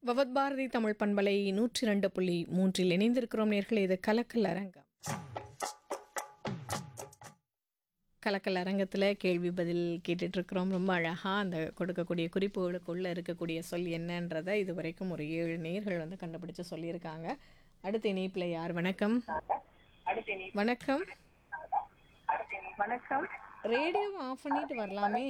பவத் பாரதி தமிழ் பண்பலை நூற்றி ரெண்டு புள்ளி மூன்றில் இணைந்திருக்கிறோம் நேர்களே இது கலக்கல் அரங்கம் கலக்கல் அரங்கத்தில் கேள்வி பதில் கேட்டுட்டு இருக்கிறோம் ரொம்ப அழகாக அந்த கொடுக்கக்கூடிய குறிப்புகளுக்குள்ளே இருக்கக்கூடிய சொல் என்னன்றதை இது வரைக்கும் ஒரு ஏழு நேர்கள் வந்து கண்டுபிடிச்சு சொல்லியிருக்காங்க அடுத்த இணைப்பில் யார் வணக்கம் வணக்கம் வணக்கம் ரேடியோ ஆஃப் பண்ணிட்டு வரலாமே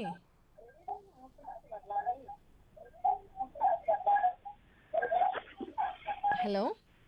ஹலோ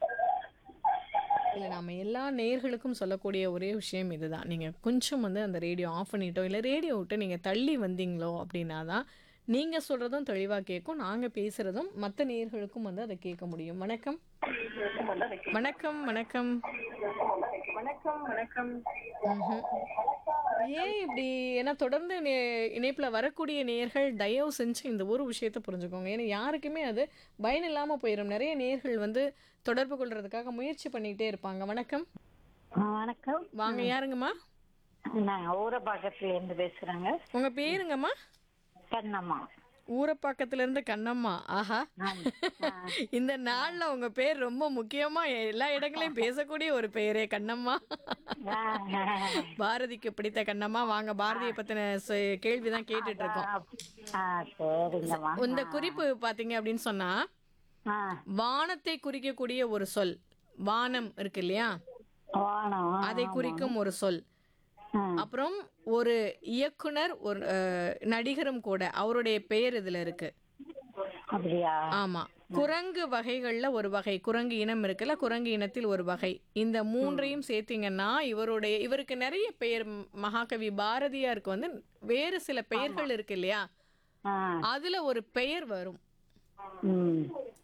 இல்லை நாம எல்லா நேர்களுக்கும் சொல்லக்கூடிய ஒரே விஷயம் இதுதான் நீங்கள் கொஞ்சம் வந்து அந்த ரேடியோ ஆஃப் பண்ணிட்டோ இல்லை ரேடியோ விட்டு நீங்கள் தள்ளி வந்தீங்களோ அப்படின்னா தான் நீங்கள் சொல்கிறதும் தெளிவாக கேட்கும் நாங்கள் பேசுகிறதும் மற்ற நேர்களுக்கும் வந்து அதை கேட்க முடியும் வணக்கம் வணக்கம் வணக்கம் வணக்கம் வணக்கம் ம்ஹும். ஏன் இப்படி ஏன்னா தொடர்ந்து நே- இணைப்புல வரக்கூடிய நேர்கள் தயவு செஞ்சு இந்த ஒரு விஷயத்தை புரிஞ்சுக்கோங்க ஏன்னா யாருக்குமே அது பயன் இல்லாம போயிடும் நிறைய நேர்கள் வந்து தொடர்பு கொள்றதுக்காக முயற்சி பண்ணிட்டே இருப்பாங்க வணக்கம் ஆ, வணக்கம் வாங்க யாருங்கம்மா நான் ஊரபாக்கத்துல இருந்து பேசுறேங்க உங்க பேருங்கம்மா கண்ணம்மா ஊரப்பாக்கத்துல இருந்து கண்ணம்மா ஆஹா இந்த நாள்ல உங்க பேர் ரொம்ப முக்கியமா எல்லா இடங்களையும் பேசக்கூடிய ஒரு பேரே கண்ணம்மா பாரதிக்கு பிடித்த கண்ணம்மா வாங்க பாரதியை பத்தின ச- கேள்விதான் கேட்டுட்டு இருக்கோம் ஆ சரிங்கம்மா இந்த குறிப்பு பாத்தீங்க அப்படின்னு சொன்னா ஆ வானத்தை குறிக்கக்கூடிய ஒரு சொல் வானம் இருக்கு இல்லையா வானம் அதை குறிக்கும் ஒரு சொல் ஆ. அப்புறம் ஒரு இயக்குனர் ஒரு அஹ், நடிகரும் கூட அவருடைய பெயர் இதுல இருக்கு அப்படியா ஆமா குரங்கு வகைகள்ல ஒரு வகை குரங்கு இனம் இருக்குல்ல குரங்கு இனத்தில் ஒரு வகை இந்த மூன்றையும் சேர்த்தீங்கன்னா இவருடைய இவருக்கு நிறைய பெயர் ம், மகாகவி பாரதியாருக்கு வந்து வேறு சில பெயர்கள் இருக்கு இல்லையா ஆ அதுல ஒரு பெயர் வரும் ம்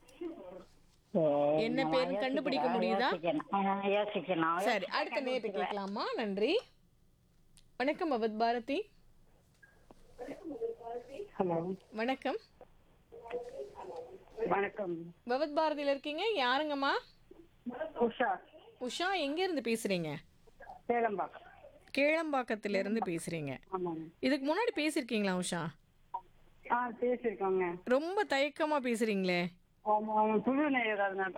என்ன சரிங்கம்மா, பேருன்னு கண்டுபிடிக்க யோசிக்கிறேன், முடியுதா? யோசிக்கணும். ஆ, யோசிக்கணும் சரி அடுத்த நேரத்து கேட்கலாமா நன்றி வணக்கம் பவத் பாரதி ஹலோ வணக்கம் வணக்கம் பவத் பாரதியில இருக்கீங்க யாருங்கம்மா உஷா உஷா எங்க இருந்து பேசுறீங்க சேலம்பாக்கம் கீழம்பாக்கத்துல இருந்து பேசுறீங்க ஆமாங்க இதுக்கு முன்னாடி பேசியிருக்கீங்களா உஷா ஆ பேசியிருக்கோங்க ரொம்ப தயக்கமா பேசுறீங்களே ஆமாம் புது நேயர் அதனால